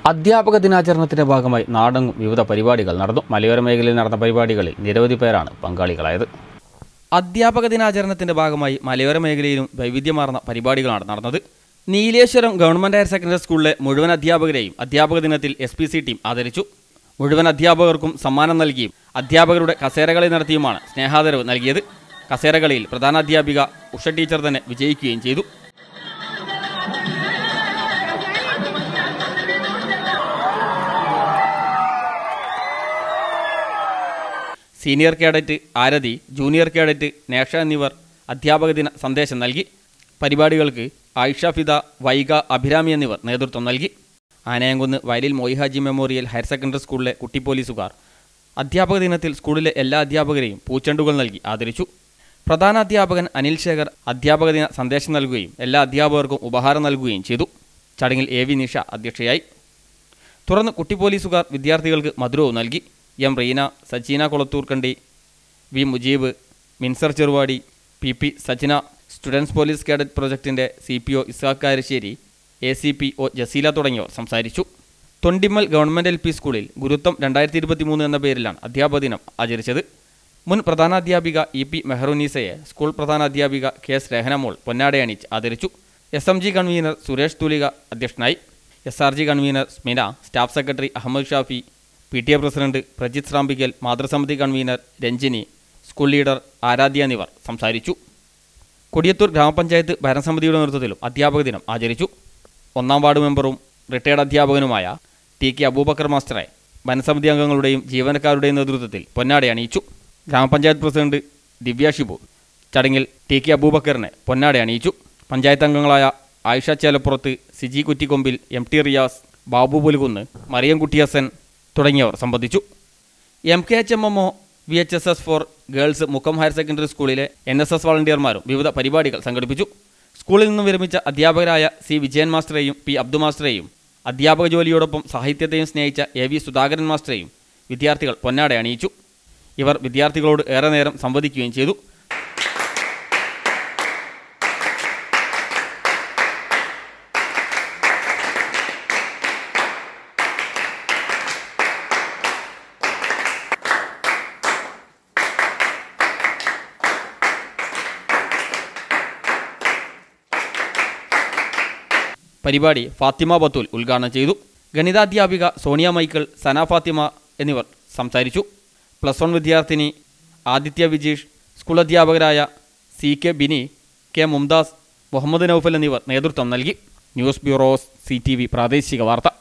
അധ്യാപക ദിനാചരണത്തിന്റെ ഭാഗമായി നാടെങ്ങും വിവിധ പരിപാടികൾ നടന്നു മലയോര മേഖലയിൽ നടന്ന പരിപാടികളിൽ നിരവധി പേരാണ് പങ്കാളികളായത് അധ്യാപക ദിനാചരണത്തിന്റെ ഭാഗമായി മലയോര മേഖലയിലും വൈവിധ്യമാർന്ന പരിപാടികളാണ് നടന്നത് നീലേശ്വരം ഗവൺമെന്റ് ഹയർ സെക്കൻഡറി സ്കൂളിലെ മുഴുവൻ അധ്യാപകരെയും അധ്യാപക ദിനത്തിൽ എസ് പി സി ടീം ആദരിച്ചു മുഴുവൻ അധ്യാപകർക്കും സമ്മാനം നൽകിയും അധ്യാപകരുടെ കസേരകളി നടത്തിയുമാണ് സ്നേഹാദരവ് നൽകിയത് കസേരകളിയിൽ പ്രധാനാധ്യാപിക ഉഷ ടീച്ചർ തന്നെ വിജയിക്കുകയും ചെയ്തു senior cadet Arathi junior cadet Nesha എന്നിവർ അധ്യാപക ദിന സന്ദേശം നൽകി പരിപാടികൾക്ക് ആയിഷ ഫിദ വൈഗ അഭിരാമി എന്നിവർ നേതൃത്വം നൽകി ആനയംകുന്ന് വയലിൽ മൊയ്ഹാജി മെമ്മോറിയൽ ഹയർ സെക്കൻഡറി സ്കൂളിലെ കുട്ടി പോലീസുകാർ അധ്യാപക ദിനത്തിൽ സ്കൂളിലെ എല്ലാ അധ്യാപകരെയും പൂച്ചെണ്ടുകൾ നൽകി ആദരിച്ചു പ്രധാന അധ്യാപകൻ അനിൽ ശേഖർ അധ്യാപക ദിന സന്ദേശം നൽകുകയും എല്ലാ അധ്യാപകർക്കും ഉപഹാരം നൽകുകയും ചെയ്തു ചടങ്ങിൽ എ വി നിഷ അധ്യക്ഷയായി തുടർന്ന് കുട്ടി പോലീസുകാർ വിദ്യാർത്ഥികൾക്ക് മധുരവും നൽകി M Reena Sachina Kolathurkandi V Mujeeb Minsar Cheruvadi P P Sachina students police cadet പ്രൊജക്ടിൻ്റെ C P O Isaq Karassery A C P O Jaseela തുടങ്ങിയവർ സംസാരിച്ചു തൊണ്ടിമ്മൽ ഗവൺമെൻറ് എൽ പി സ്കൂളിൽ ഗുരുത്വം രണ്ടായിരത്തി ഇരുപത്തി മൂന്ന് എന്ന പേരിലാണ് അധ്യാപക ദിനം ആചരിച്ചത് മുൻ പ്രധാനാധ്യാപിക ഇ പി മെഹറുനീസയെ സ്കൂൾ പ്രധാനാധ്യാപിക കെ എസ് രഹനമോൾ പൊന്നാടയണിച്ച് ആദരിച്ചു S M G convener Suresh Thoolika അധ്യക്ഷനായി S R G convener Smina staff secretary Ahammed Shafi P T A president Prajith Srambikkal മാതൃസമിതി convener Ranjini school leader Aradhya എന്നിവർ സംസാരിച്ചു കൊടിയത്തൂർ ഗ്രാമപഞ്ചായത്ത് ഭരണസമിതിയുടെ നേതൃത്വത്തിലും അധ്യാപക ദിനം ആചരിച്ചു ഒന്നാം വാർഡ് മെമ്പറും റിട്ടയർഡ് അധ്യാപകനുമായ ടി കെ അബൂബക്കർ മാസ്റ്ററെ ഭരണസമിതി അംഗങ്ങളുടെയും ജീവനക്കാരുടെയും നേതൃത്വത്തിൽ പൊന്നാട അണിയിച്ചു ഗ്രാമപഞ്ചായത്ത് പ്രസിഡന്റ് ദിവ്യ ഷിബു ചടങ്ങിൽ ടി കെ അബൂബക്കറിനെ പൊന്നാട അണിയിച്ചു പഞ്ചായത്ത് അംഗങ്ങളായ ആയിഷ ചേലപ്പുറത്ത് സിജി കുറ്റിക്കൊമ്പിൽ എം ടി റിയാസ് ബാബു പുലുകുന്ന് മറിയം കുട്ടിയസൻ തുടങ്ങിയവർ സംബന്ധിച്ചു M K H M M O V H S S for girls Mukkam higher secondary സ്കൂളിലെ എൻ എസ് എസ് വളണ്ടിയർമാരും വിവിധ പരിപാടികൾ സംഘടിപ്പിച്ചു സ്കൂളിൽ നിന്നും വിരമിച്ച അധ്യാപകരായ സി വിജയൻ മാസ്റ്ററെയും പി അബ്ദു മാസ്റ്ററെയും അധ്യാപക ജോലിയോടൊപ്പം സാഹിത്യത്തെയും സ്നേഹിച്ച എ വി സുധാകരൻ മാസ്റ്ററെയും വിദ്യാർത്ഥികൾ പൊന്നാട അണിയിച്ചു ഇവർ വിദ്യാർത്ഥികളോട് ഏറെ നേരം സംവദിക്കുകയും ചെയ്തു പരിപാടി ഫാത്തിമ ബത്തൂൽ ഉദ്ഘാടനം ചെയ്തു ഗണിതാധ്യാപിക സോണിയ മൈക്കിൾ സന ഫാത്തിമ എന്നിവർ സംസാരിച്ചു പ്ലസ് വൺ വിദ്യാർത്ഥിനി ആദിത്യ വിജീഷ് സ്കൂൾ അധ്യാപകരായ C K Bini K Mumtaz Muhammed Noufal എന്നിവർ നേതൃത്വം നൽകി news bureaus C T V പ്രാദേശിക വാർത്ത